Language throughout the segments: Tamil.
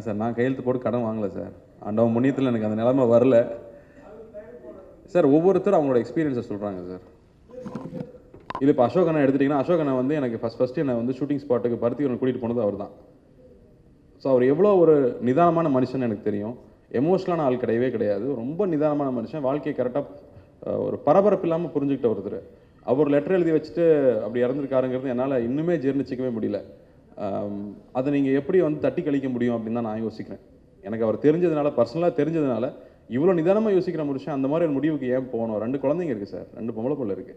அதான் சார் நான் கையெழுத்து போட்டு கடன் வாங்கலை சார் ஆண்டவன் முன்னியத்தில் எனக்கு அந்த நிலைமை வரல சார் ஒவ்வொருத்தரும் அவங்களோட எக்ஸ்பீரியன்ஸை சொல்கிறாங்க சார் இது இப்போ அசோக் அண்ணா எடுத்துட்டிங்கன்னா அசோக் அண்ணா வந்து எனக்கு ஃபஸ்ட் ஃபஸ்ட்டு என்னை வந்து ஷூட்டிங் ஸ்பாட்டுக்கு பருத்தியூரன் கூட்டிகிட்டு போனது அவர் தான் ஸோ அவர் எவ்வளோ ஒரு நிதானமான மனுஷன் எனக்கு தெரியும் எமோஷனலான ஆள் கிடையவே கிடையாது ரொம்ப நிதானமான மனுஷன் வாழ்க்கையை கரெக்டாக ஒரு பரபரப்பு இல்லாமல் புரிஞ்சுக்கிட்ட ஒருத்தர் அவர் லெட்டர் எழுதி வச்சுட்டு அப்படி இறந்துருக்காருங்கிறது என்னால் இன்னுமே ஜீர்ணிச்சிக்கவே முடியல ஆம், அதை நீங்கள் எப்படி வந்து தட்டி கழிக்க முடியும் அப்படின்னு தான் நான் யோசிக்கிறேன் எனக்கு அவர் தெரிஞ்சதுனால பர்சனலாக தெரிஞ்சதுனால இவ்வளோ நிதானமாக யோசிக்கிற மனுஷன் அந்த மாதிரி ஒரு முடிவுக்கு ஏன் போகணும் ரெண்டு குழந்தைங்க இருக்குது சார் ரெண்டு பொம்பளை பிள்ளை இருக்குது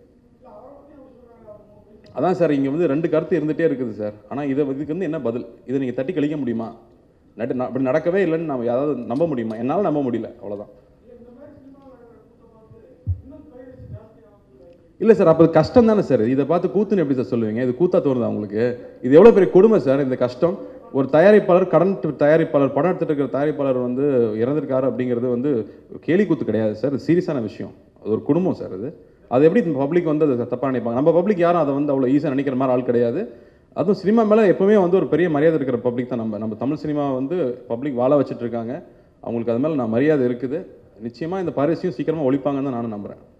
அதான் சார் இங்கே வந்து ரெண்டு கருத்து இருந்துகிட்டே இருக்குது சார் ஆனால் இதை இதுக்கு வந்து என்ன பதில் இதை நீங்கள் தட்டி கழிக்க முடியுமா நட்டு ந- அப்படி நடக்கவே இல்லைன்னு நம்ம யாராவது நம்ப முடியுமா என்னால் நம்ப முடியல அவ்வளோதான் இல்லை சார் அப்போ இது கஷ்டம் தானே சார் இதை பார்த்து கூத்துன்னு எப்படி சார் சொல்லுவீங்க இது கூத்தா தோணுதா உங்களுக்கு இது எவ்வளோ பெரிய கொடுமை சார் இந்த கஷ்டம் ஒரு தயாரிப்பாளர் கடன் டு- தயாரிப்பாளர் படம் எடுத்துட்டு இருக்கிற தயாரிப்பாளர் வந்து இறந்திருக்காரு அப்படிங்கிறது வந்து கேலி கூத்து கிடையாது சார் சீரியஸான விஷயம் அது ஒரு குடும்பம் சார் அது அது எப்படி பப்ளிக் வந்து அதை தப்பாக நினைப்பாங்க நம்ம பப்ளிக் யாரும் அதை வந்து அவ்வளோ ஈஸியாக நினைக்கிற மாதிரி ஆள் கிடையாது அதுவும் சினிமா மேலே எப்பவுமே வந்து ஒரு பெரிய மரியாதை இருக்கிற பப்ளிக் தான் நம்ம நம்ம தமிழ் சினிமா வந்து பப்ளிக் வாழ வச்சுட்டு இருக்காங்க அவங்களுக்கு அது மேலே நான் மரியாதை இருக்குது நிச்சயமாக இந்த பரிசையும் சீக்கிரமாக ஒழிப்பாங்கன்னு தான் நானும் நம்புகிறேன்